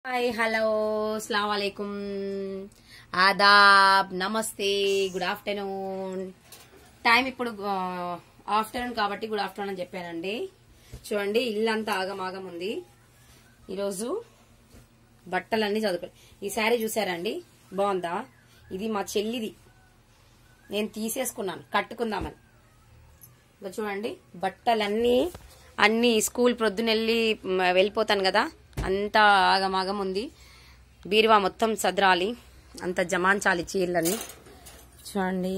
Hi hello అస్సలం వాలేకుమ్ ఆదాబ్ నమస్తే గుడ్ ఆఫ్టర్నూన్ టైం ఇప్పుడు ఆఫ్టర్నూన్ కాబట్టి గుడ్ ఆఫ్టర్నూన్ అని చెప్పానండి చూడండి ఇల్లంతా ఆగమాగం ఉంది ఈరోజు బట్టలన్నీ చదువుకో ఈ శారీ చూసారండి బాగుందా ఇది మా చెల్లిది నేను తీసేసుకున్నాను కట్టుకుందామని ఇదిగో చూడండి బట్టలన్నీ అన్ని స్కూల్ ప్రొద్దునెళ్ళి మ్, వెళ్ళిపోతాను కదా అంతా ఆగమాగం ఉంది బీరువా మొత్తం సదరాలి అంత జమాంచాలి చీరలన్నీ చూడండి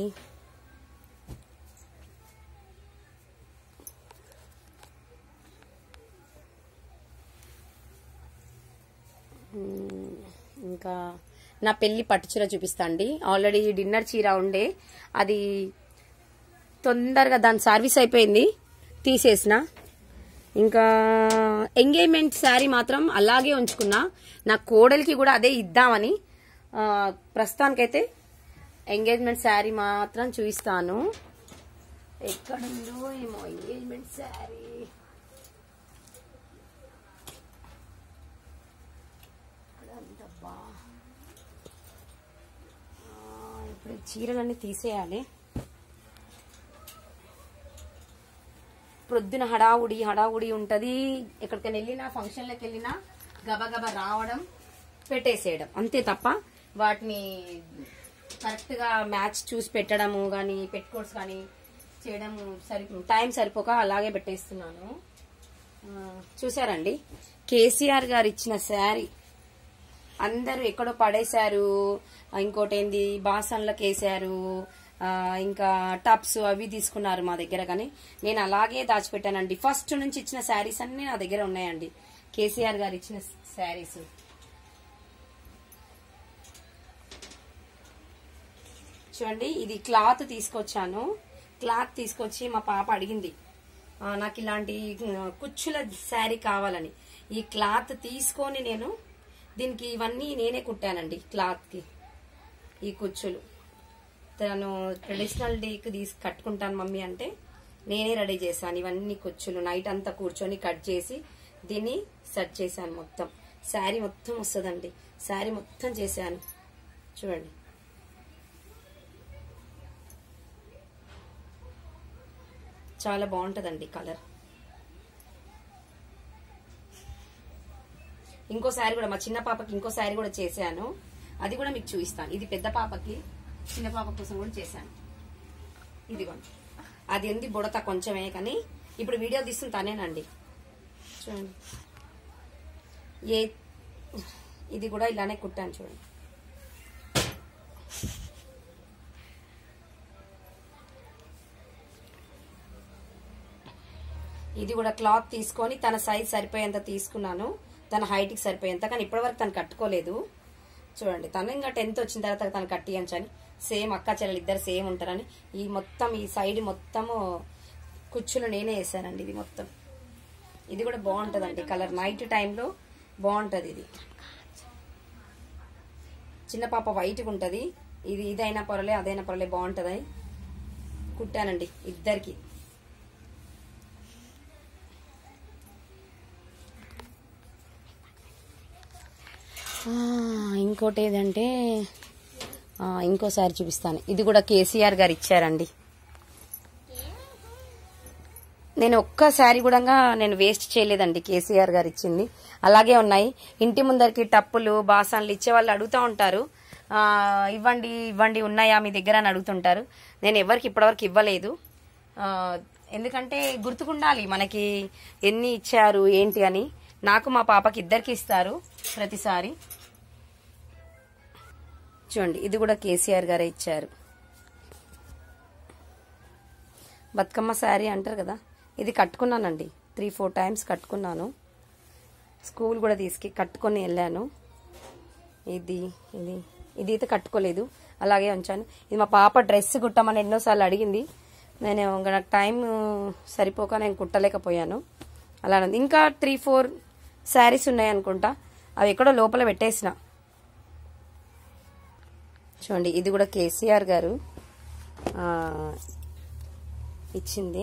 మ్, ఇంకా నా పెళ్లి పట్టు చీర చూపిస్తా అండి ఆల్రెడీ డిన్నర్ చీర ఉండే అది తొందరగా దాని సర్వీస్ అయిపోయింది తీసేసిన ఇంకా ఎంగేజ్మెంట్ శారీ మాత్రం అలాగే ఉంచుకున్నా నా కోడలికి కూడా అదే ఇద్దామని ఆ, ప్రస్తుతానికైతే ఎంగేజ్మెంట్ శారీ మాత్రం చూపిస్తాను ఎక్కడుందో ఏమో ఎంగేజ్మెంట్ శారీ అదంతబ్బా. ఆ, ఇప్పుడు ఈ చీరలన్నీ తీసేయాలి ప్రొద్దున హడావుడి హడావుడి ఉంటది ఎక్కడికైనా వెళ్ళినా ఫంక్షన్లకు వెళ్ళినా గబగబా రావడం పెట్టేసేయడం అంతే తప్ప వాటిని కరెక్ట్ గా మ్యాచ్ చూసి పెట్టడము కానీ పెట్టుకోట్స్ కానీ చేయడం సరి టైం సరిపోక అలాగే పెట్టేస్తున్నాను ఆ, చూసారండి కేసీఆర్ గారు ఇచ్చిన శారీ అందరూ ఎక్కడో పడేశారు ఇంకోటి ఏంది బాసన్లకు వేసారు ఆ, ఇంకా టప్స్ అవి తీసుకున్నారు మా దగ్గర కానీ నేను అలాగే దాచిపెట్టానండి ఫస్ట్ నుంచి ఇచ్చిన శారీస్ అన్ని నా దగ్గర ఉన్నాయండి కేసీఆర్ గారు ఇచ్చిన శారీస్ చూడండి ఇది క్లాత్ తీసుకొచ్చాను క్లాత్ తీసుకొచ్చి మా పాప అడిగింది ఆ, నాకు ఇలాంటి ఆ, కుచ్చుల శారీ కావాలని ఈ క్లాత్ తీసుకొని నేను దీనికి ఇవన్నీ నేనే కుట్టానండి క్లాత్ కి ఈ కుచ్చులు తను ట్రెడిషనల్ డేకి తీసి కట్టుకుంటాను మమ్మీ అంటే నేనే రెడీ చేశాను ఇవన్నీ కుచ్చులు నైట్ అంతా కూర్చొని కట్ చేసి దీన్ని సెట్ చేశాను మొత్తం శారీ మొత్తం వస్తుందండి శారీ మొత్తం చేశాను చూడండి చాలా బాగుంటదండి కలర్ ఇంకో శారీ కూడా మా చిన్న పాపకి ఇంకో శారీ కూడా చేశాను అది కూడా మీకు చూపిస్తాను ఇది పెద్ద పాపకి చిన్న పాప కోసం కూడా చేశాను ఇదిగోండి అది ఉంది బుడత కొంచెమే కానీ ఇప్పుడు వీడియో తీస్తుంది తనేనండి చూడండి ఏ ఇది కూడా ఇలానే కుట్టాను చూడండి ఇది కూడా క్లాత్ తీసుకొని తన సైజ్ సరిపోయేంత తీసుకున్నాను తన హైట్ కి సరిపోయేంత కానీ ఇప్పటివరకు తను కట్టుకోలేదు చూడండి తను ఇంకా టెన్త్ వచ్చిన తర్వాత తను కట్టించని సేమ్ అక్క చెల్లెలు ఇద్దరు సేమ్ ఉంటారని ఈ మొత్తం ఈ సైడ్ మొత్తము కుచ్చులు నేనే వేసానండి ఇది మొత్తం ఇది కూడా బాగుంటదండి కలర్ నైట్ టైంలో బాగుంటది ఇది చిన్న పాప వైట్గా ఉంటది ఇది ఇదైనా పొరలే అదైనా పొరలే బాగుంటదని కుట్టానండి ఇద్దరికి ఆ, ఇంకోటి ఏదంటే ఆ, ఇంకోసారి చూపిస్తాను ఇది కూడా కేసీఆర్ గారు ఇచ్చారండి నేను ఒక్కసారి కూడా నేను వేస్ట్ చేయలేదండి కేసీఆర్ గారు ఇచ్చింది అలాగే ఉన్నాయి ఇంటి ముందరికి టప్పులు బాసన్లు ఇచ్చే వాళ్ళు అడుగుతూ ఉంటారు ఆ, ఇవ్వండి ఇవ్వండి ఉన్నాయా మీ దగ్గర అని అడుగుతుంటారు నేను ఎవరికి ఇప్పటివరకు ఇవ్వలేదు ఆ, ఎందుకంటే గుర్తుకుండాలి మనకి ఎన్ని ఇచ్చారు ఏంటి అని నాకు మా పాపకి ఇద్దరికి ఇస్తారు ప్రతిసారి చూడండి ఇది కూడా కేసీఆర్ గారే ఇచ్చారు బతుకమ్మ శారీ అంటారు కదా ఇది కట్టుకున్నానండి త్రీ ఫోర్ టైమ్స్ కట్టుకున్నాను స్కూల్ కూడా తీసుకు కట్టుకొని వెళ్ళాను ఇది ఇది ఇది అయితే కట్టుకోలేదు అలాగే ఉంచాను ఇది మా పాప డ్రెస్ కుట్టమని ఎన్నోసార్లు అడిగింది నేను ఇంకా నాకు టైం సరిపోక నేను కుట్టలేకపోయాను అలా ఉంది. ఇంకా త్రీ ఫోర్ శారీస్ ఉన్నాయి అనుకుంటా అవి ఎక్కడో లోపల పెట్టేసిన చూడండి ఇది కూడా కేసీఆర్ గారు ఆ, ఇచ్చింది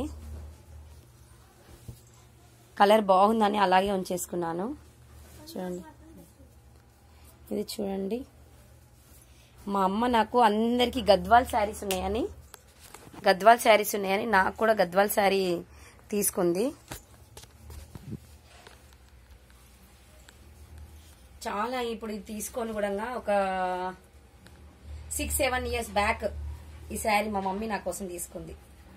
కలర్ బాగుందని అలాగే ఉంచేసుకున్నాను చూడండి ఇది చూడండి మా అమ్మ నాకు అందరికి గద్వాల్ శారీస్ ఉన్నాయని గద్వాల్ శారీస్ ఉన్నాయని నాకు కూడా గద్వాల్ శారీ తీసుకుంది చాలా ఇప్పుడు ఇది తీసుకొని కూడా ఒక సిక్స్ సెవెన్ ఇయర్స్ బ్యాక్ ఈ శారీ మా మమ్మీ నా కోసం తీసుకుంది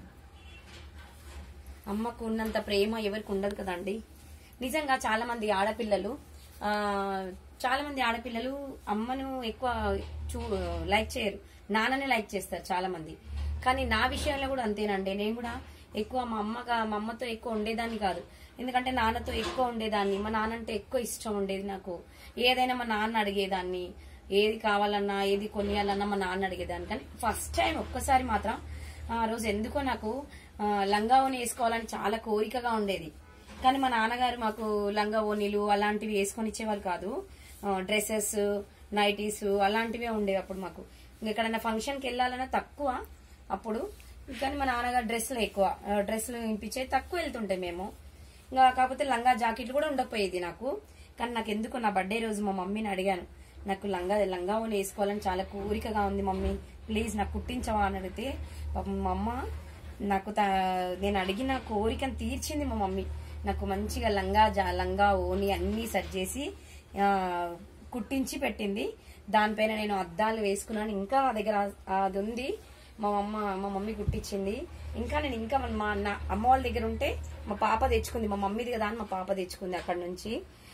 అమ్మకు ఉన్నంత ప్రేమ ఎవరికి ఉండదు కదండి నిజంగా చాలా మంది ఆడపిల్లలు ఆ, చాలా మంది ఆడపిల్లలు అమ్మను ఎక్కువ చూ లైక్ చేయరు నాన్ననే లైక్ చేస్తారు చాలా మంది కానీ నా విషయంలో కూడా అంతేనండి నేను కూడా ఎక్కువ మా అమ్మగా మా అమ్మతో ఎక్కువ ఉండేదాన్ని కాదు ఎందుకంటే నాన్నతో ఎక్కువ ఉండేదాన్ని మా నాన్న అంటే ఎక్కువ ఇష్టం ఉండేది నాకు ఏదైనా మా నాన్న అడిగేదాన్ని ఏది కావాలన్నా ఏది కొనియాలన్నా మా నాన్న అడిగేదాన్ని కానీ ఫస్ట్ టైం ఒక్కసారి మాత్రం ఆ రోజు ఎందుకో నాకు ఆ, లంగా ఓని వేసుకోవాలని చాలా కోరికగా ఉండేది కానీ మా నాన్నగారు మాకు లంగా ఓనీలు అలాంటివి వేసుకొని ఇచ్చేవాళ్ళు కాదు డ్రెస్సెస్ నైటీస్ అలాంటివే ఉండేవి అప్పుడు మాకు ఇంకా ఎక్కడైనా ఫంక్షన్కి వెళ్ళాలన్నా తక్కువ అప్పుడు కానీ మా నాన్నగారు డ్రెస్సులు ఎక్కువ ఆ, డ్రెస్సులు వినిపించేది తక్కువ వెళ్తుంటాయి మేము ఇంకా కాకపోతే లంగా జాకెట్లు కూడా ఉండకపోయేది నాకు కానీ నాకు ఎందుకు నా బర్త్డే రోజు మా మమ్మీని అడిగాను నాకు లంగా లంగా ఓని వేసుకోవాలని చాలా కోరికగా ఉంది మమ్మీ ప్లీజ్ నాకు కుట్టించవా అని అడిగితే పాపం మా అమ్మ నాకు తా- నేను అడిగిన కోరికను తీర్చింది మా మమ్మీ నాకు మంచిగా లంగా జా- లంగా ఓని అన్ని సెట్ చేసి ఆ, కుట్టించి పెట్టింది దానిపైన నేను అద్దాలు వేసుకున్నాను ఇంకా నా దగ్గర ఆ- అది ఉంది మా అమ్మ మా మమ్మీ కుట్టించింది ఇంకా నేను ఇంకా మన- మా నా అమ్మ వాళ్ళ దగ్గర ఉంటే మా పాప తెచ్చుకుంది మా మమ్మీది కదా అని మా పాప తెచ్చుకుంది అక్కడ నుంచి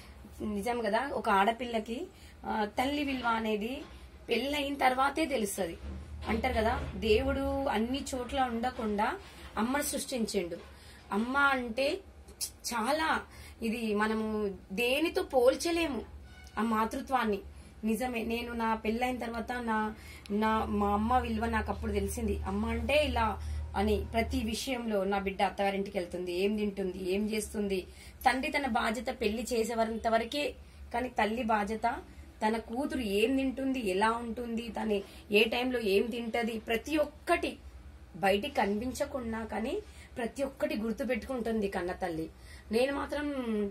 నిజం కదా ఒక ఆడపిల్లకి ఆ, తల్లి విలువ అనేది పెళ్ళయిన తర్వాతే తెలుస్తుంది అంటారు కదా దేవుడు అన్ని చోట్ల ఉండకుండా అమ్మను సృష్టించిండు అమ్మ అంటే చాలా ఇది మనము దేనితో పోల్చలేము ఆ మాతృత్వాన్ని నిజమే నేను నా పెళ్ళైన తర్వాత నా నా మా అమ్మ విలువ నాకు అప్పుడు తెలిసింది అమ్మ అంటే ఇలా అని ప్రతి విషయంలో నా బిడ్డ అత్తగారింటికి వెళ్తుంది ఏం తింటుంది ఏం చేస్తుంది తండ్రి తన బాధ్యత పెళ్లి చేసేవారంత వరకే కానీ తల్లి బాధ్యత తన కూతురు ఏం తింటుంది ఎలా ఉంటుంది తను ఏ టైంలో ఏం తింటది ప్రతి ఒక్కటి బయటికి కనిపించకుండా కానీ ప్రతి ఒక్కటి గుర్తు పెట్టుకుంటుంది కన్న తల్లి నేను మాత్రం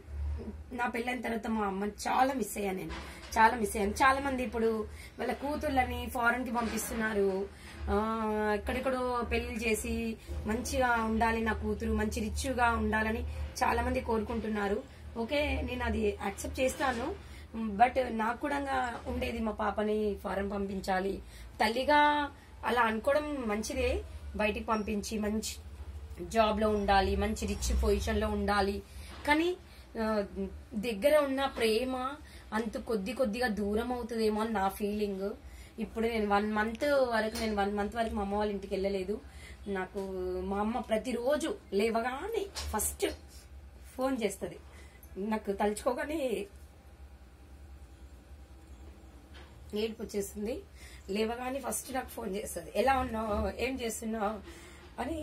నా పెళ్ళైన తర్వాత మా అమ్మ చాలా మిస్ అయ్యాను నేను చాలా మిస్ అయ్యాను చాలా మంది ఇప్పుడు వాళ్ళ కూతుర్లని ఫారెన్ కి పంపిస్తున్నారు ఆ, ఎక్కడెక్కడో పెళ్లి చేసి మంచిగా ఉండాలి నా కూతురు మంచి రిచ్గా ఉండాలని చాలా మంది కోరుకుంటున్నారు ఓకే నేను అది యాక్సెప్ట్ చేస్తాను బట్ నాకు కూడా ఉండేది మా పాపని ఫారెన్ పంపించాలి తల్లిగా అలా అనుకోవడం మంచిదే బయటికి పంపించి మంచి జాబ్ లో ఉండాలి మంచి రిచ్ పొజిషన్ లో ఉండాలి కానీ ఆ, దగ్గర ఉన్న ప్రేమ అంత కొద్ది కొద్దిగా దూరం అవుతుందేమో అని నా ఫీలింగ్ ఇప్పుడు నేను వన్ మంత్ వరకు నేను వన్ మంత్ వరకు మా అమ్మ వాళ్ళ ఇంటికి వెళ్ళలేదు నాకు మా అమ్మ ప్రతిరోజు లేవగానే ఫస్ట్ ఫోన్ చేస్తుంది నాకు తలుచుకోగానే ఏడుపు వచ్చేస్తుంది లేవగానే ఫస్ట్ నాకు ఫోన్ చేస్తుంది ఎలా ఉన్నావు ఏం చేస్తున్నావు అని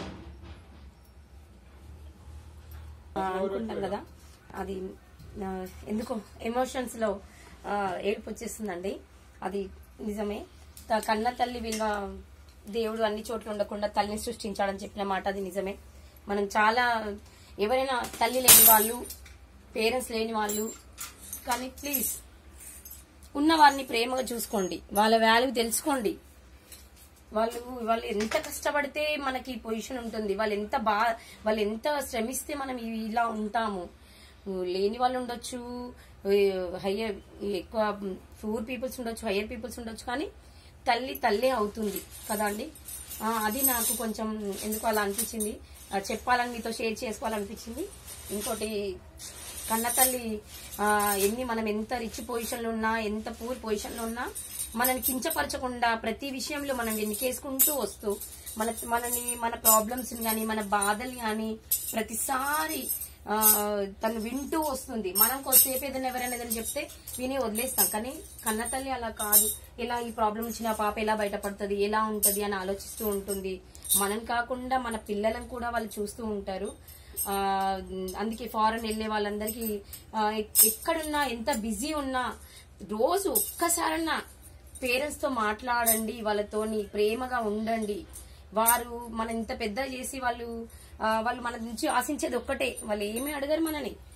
ఆ, అనుకుంటాం కదా అది ఆ, ఎందుకో ఎమోషన్స్ లో ఆ, ఏడుపు వచ్చేస్తుందండి అది నిజమే త- కన్న తల్లి విలువ దేవుడు అన్ని చోట్ల ఉండకుండా తల్లిని సృష్టించాడని చెప్పిన మాట అది నిజమే మనం చాలా ఎవరైనా తల్లి లేని వాళ్ళు పేరెంట్స్ లేని వాళ్ళు కానీ ప్లీజ్ ఉన్న వారిని ప్రేమగా చూసుకోండి వాళ్ళ వాల్యూ తెలుసుకోండి వాళ్ళు వాళ్ళు ఎంత కష్టపడితే మనకి ఈ పొజిషన్ ఉంటుంది వాళ్ళు ఎంత బా వాళ్ళు ఎంత శ్రమిస్తే మనం ఇ- ఇలా ఉంటాము లేని వాళ్ళు ఉండొచ్చు హయ్యర్ ఎక్కువ పూర్ పీపుల్స్ ఉండొచ్చు హయ్యర్ పీపుల్స్ ఉండొచ్చు కానీ తల్లి తల్లే అవుతుంది కదా అండి ఆ, అది నాకు కొంచెం ఎందుకు అలా అనిపించింది ఆ, చెప్పాలని మీతో షేర్ చేసుకోవాలనిపించింది ఇంకోటి కన్న తల్లి ఆ, ఎన్ని మనం ఎంత రిచ్ పొజిషన్ లో ఉన్నా ఎంత పూర్ పొజిషన్ లో ఉన్నా మనని కించపరచకుండా ప్రతి విషయంలో మనం వెనుకేసుకుంటూ వస్తూ మన మనని మన ప్రాబ్లమ్స్ కానీ మన బాధలు కానీ ప్రతిసారి ఆ, తను వింటూ వస్తుంది మనం కొద్దిసేపు ఏదైనా ఎవరైనా ఏదైనా చెప్తే విని వదిలేస్తాం కానీ కన్న తల్లి అలా కాదు ఇలా ఈ ప్రాబ్లం వచ్చిన పాప ఎలా బయటపడుతుంది ఎలా ఉంటది అని ఆలోచిస్తూ ఉంటుంది మనం కాకుండా మన పిల్లలను కూడా వాళ్ళు చూస్తూ ఉంటారు ఆ అందుకే ఫారెన్ వెళ్ళే వాళ్ళందరికీ ఆ, ఎక్- ఎక్కడున్నా ఎంత బిజీ ఉన్నా రోజు ఒక్కసారన్నా పేరెంట్స్ తో మాట్లాడండి వాళ్ళతోని ప్రేమగా ఉండండి వారు మన ఇంత పెద్ద చేసి వాళ్ళు ఆ, వాళ్ళు మన నుంచి ఆశించేది ఒక్కటే వాళ్ళు ఏమీ అడగరు మనని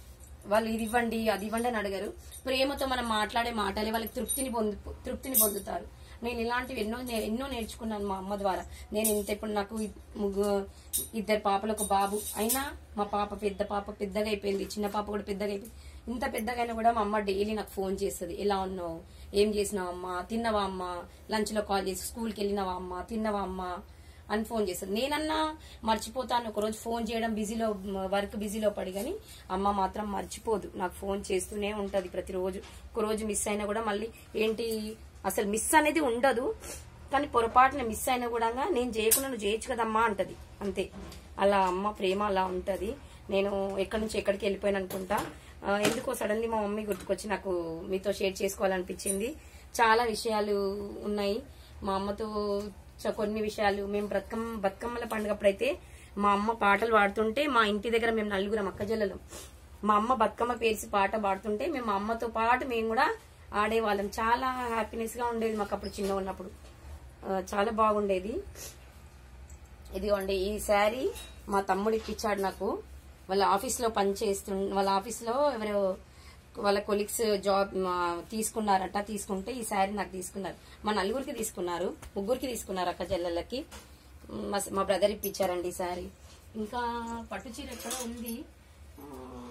వాళ్ళు ఇది ఇవ్వండి అది ఇవ్వండి అని అడగరు ప్రేమతో మనం మాట్లాడే మాటలే వాళ్ళకి తృప్తిని పొందు తృప్తిని పొందుతారు నేను ఇలాంటివి ఎన్నో నే- ఎన్నో నేర్చుకున్నాను మా అమ్మ ద్వారా నేను ఇంత ఇప్పుడు నాకు ఇ- ముగ్గు ఇద్దరు పాపలు ఒక బాబు అయినా మా పాప పెద్ద పాప పెద్దగా అయిపోయింది చిన్న పాప కూడా పెద్దగా అయిపోయింది ఇంత పెద్దగా అయినా కూడా మా అమ్మ డైలీ నాకు ఫోన్ చేస్తుంది ఎలా ఉన్నావు ఏం చేసినావా అమ్మ తిన్నవా అమ్మ లంచ్ లో కాల్ చేసి స్కూల్కి వెళ్ళినవా అమ్మ తిన్నవా అమ్మ అని ఫోన్ చేస్తుంది నేనన్నా మర్చిపోతాను ఒకరోజు ఫోన్ చేయడం బిజీలో వర్క్ బిజీలో పడి కానీ అమ్మ మాత్రం మర్చిపోదు నాకు ఫోన్ చేస్తూనే ఉంటది ప్రతిరోజు ఒక రోజు మిస్ అయినా కూడా మళ్ళీ ఏంటి అసలు మిస్ అనేది ఉండదు కానీ పొరపాటున మిస్ అయినా కూడా నేను చేయకుండా నువ్వు చేయొచ్చు కదమ్మా అంటది అంతే అలా అమ్మ ప్రేమ అలా ఉంటది నేను ఎక్కడి నుంచి ఎక్కడికి వెళ్ళిపోయాను అనుకుంటా ఆ, ఎందుకో సడన్లీ మా మమ్మీ గుర్తుకొచ్చి నాకు మీతో షేర్ చేసుకోవాలనిపించింది చాలా విషయాలు ఉన్నాయి మా అమ్మతో చ- కొన్ని విషయాలు మేము బ్రతకమ్మ బతుకమ్మల పండుగప్పుడైతే మా అమ్మ పాటలు పాడుతుంటే మా ఇంటి దగ్గర మేము నలుగురం అక్కజల్లలం మా అమ్మ బతుకమ్మ పేర్చి పాట పాడుతుంటే మేము మా అమ్మతో పాటు మేము కూడా ఆడేవాళ్ళం చాలా హ్యాపీనెస్ గా ఉండేది మాకు అప్పుడు చిన్న ఉన్నప్పుడు ఆ, చాలా బాగుండేది ఇదిగోండి ఈ శారీ మా తమ్ముడు ఇప్పించాడు నాకు వాళ్ళ ఆఫీస్ లో పని చేస్తు వాళ్ళ ఆఫీస్ లో ఎవరో వాళ్ళ కొలీగ్స్ జాబ్ మా- తీసుకున్నారట తీసుకుంటే ఈ శారీ నాకు తీసుకున్నారు మా నలుగురికి తీసుకున్నారు ముగ్గురికి తీసుకున్నారు అక్క చెల్లెళ్ళకి మా మా బ్రదర్ ఇప్పించారండి ఈ శారీ ఇంకా పట్టు చీర ఎక్కడ ఉంది ఆ,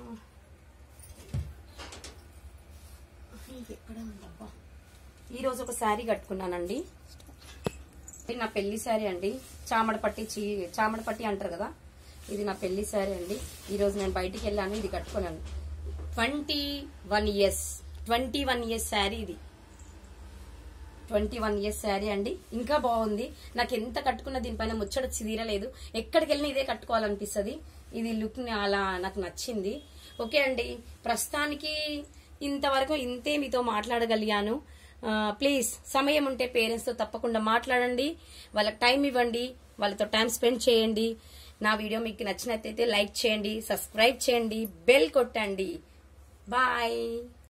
ఇది ఎక్కడ ఉందబ్బా ఈ రోజు ఒక శారీ కట్టుకున్నానండి ఇది నా పెళ్లి శారీ అండి చామడపట్టి చీ చామడపట్టి అంటారు కదా ఇది నా పెళ్లి శారీ అండి ఈ రోజు నేను బయటికి వెళ్ళాను ఇది కట్టుకున్నాను twenty one years twenty one years sari ఇది ట్వంటీ వన్ ఇయర్స్ శారీ అండి ఇంకా బాగుంది నాకు ఎంత కట్టుకున్న దీనిపైన ముచ్చట తీరలేదు ఎక్కడికి వెళ్ళినా ఇదే కట్టుకోవాలనిపిస్తుంది ఇది లుక్ అలా నాకు నచ్చింది ఓకే అండి ప్రస్తుతానికి ఇంతవరకు ఇంతే మీతో మాట్లాడగలిగాను ప్లీజ్ సమయం ఉంటే పేరెంట్స్తో తప్పకుండా మాట్లాడండి వాళ్ళకి టైం ఇవ్వండి వాళ్ళతో టైం స్పెండ్ చేయండి నా వీడియో మీకు నచ్చినట్టయితే లైక్ చేయండి సబ్స్క్రైబ్ చేయండి బెల్ కొట్టండి బాయ్